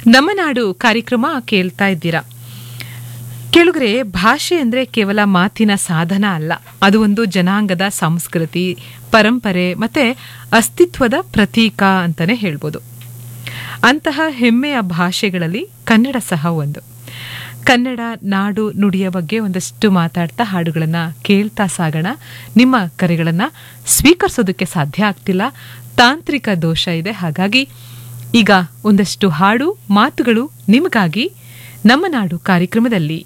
ನಮ್ಮ ನಾಡು ಕಾರ್ಯಕ್ರಮ ಕೇಳ್ತಾ ಇದ್ದೀರಾ ಕೇಳುಗರೆ ಭಾಷೆ ಅಂದ್ರೆ ಕೇವಲ ಮಾತಿನ ಸಾಧನ ಅಲ್ಲ ಅದು ಒಂದು ಜನಾಂಗದ ಸಂಸ್ಕೃತಿ ಪರಂಪರೆ ಮತ್ತೆ ಅಸ್ತಿತ್ವದ ಪ್ರತೀಕ ಅಂತಾನೆ ಹೇಳ್ಬೋದು ಅಂತಹ ಹೆಮ್ಮೆಯ ಭಾಷೆಗಳಲ್ಲಿ ಕನ್ನಡ ಸಹ ಒಂದು ಕನ್ನಡ ನಾಡು ನುಡಿಯ ಬಗ್ಗೆ ಒಂದಷ್ಟು ಮಾತಾಡ್ತಾ ಹಾಡುಗಳನ್ನ ಕೇಳ್ತಾ ಸಾಗೋಣ ನಿಮ್ಮ ಕರೆಗಳನ್ನ ಸ್ವೀಕರಿಸೋದಕ್ಕೆ ಸಾಧ್ಯ ಆಗ್ತಿಲ್ಲ ತಾಂತ್ರಿಕ ದೋಷ ಇದೆ ಹಾಗಾಗಿ ಈಗ ಒಂದಷ್ಟು ಹಾಡು ಮಾತುಗಳು ನಿಮಗಾಗಿ ನಮ್ಮ ನಾಡು ಕಾರ್ಯಕ್ರಮದಲ್ಲಿ